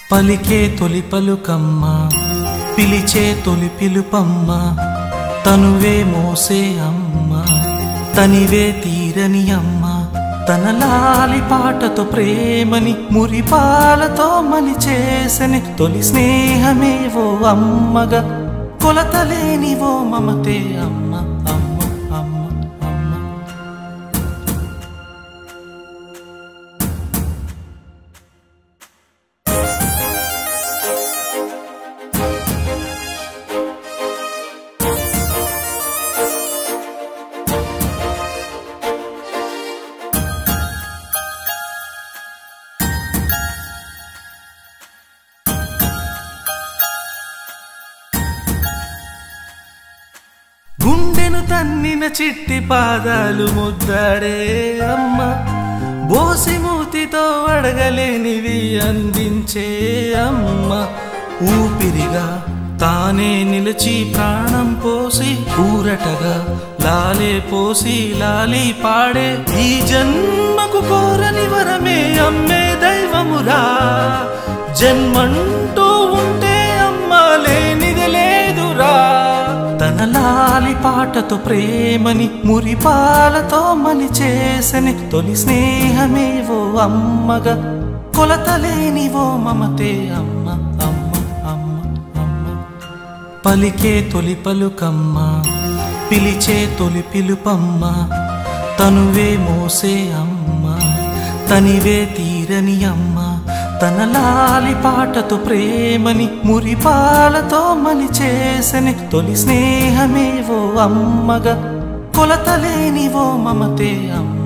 పలికే తొలి పలుకమ్మ పిలిచే తొలి పిలుపమ్మ తనువే మోసే అమ్మ తనివే తీరని అమ్మ తన లాలి పాటతో ప్రేమని మురిపాలతో మలి చేసని తొలి స్నేహమే ఓ అమ్మగా కొలతలేని ఓ మమతే అమ్మ అమ్మ అమ్మ అమ్మ గుండెను తన్నిన చిట్టి పాదాలు ముద్దాడే అమ్మ బోసి మూతితో అడగలేనివి అందించే అమ్మ ఊపిరిగా తానే నిలిచి ప్రాణం పోసి ఊరటగా లాలే పోసి లాలి పాడే ఈ జన్మకు కోరని వరమే అమ్మే దైవమురా జన్మంటూ ఉంటే అమ్మ లేనిది లేదురా తన లాలి పాటతో ప్రేమని మురిపాలతో మలి చేసని తొలి స్నేహమే ఓ అమ్మగా కొలతలేని ఓ మమతే అమ్మ అమ్మ అమ్మ అమ్మ పలికే తొలి పలుకమ్మ పిలిచే తొలి పిలుపమ్మ తనువే మోసే అమ్మ తనివే తీరని అమ్మ తన లాలి పాటతో ప్రేమని మురిపాలతో మలి చేసని తొలి స్నేహమే ఓ అమ్మగా కొలతలేని ఓ మమతే అమ్మ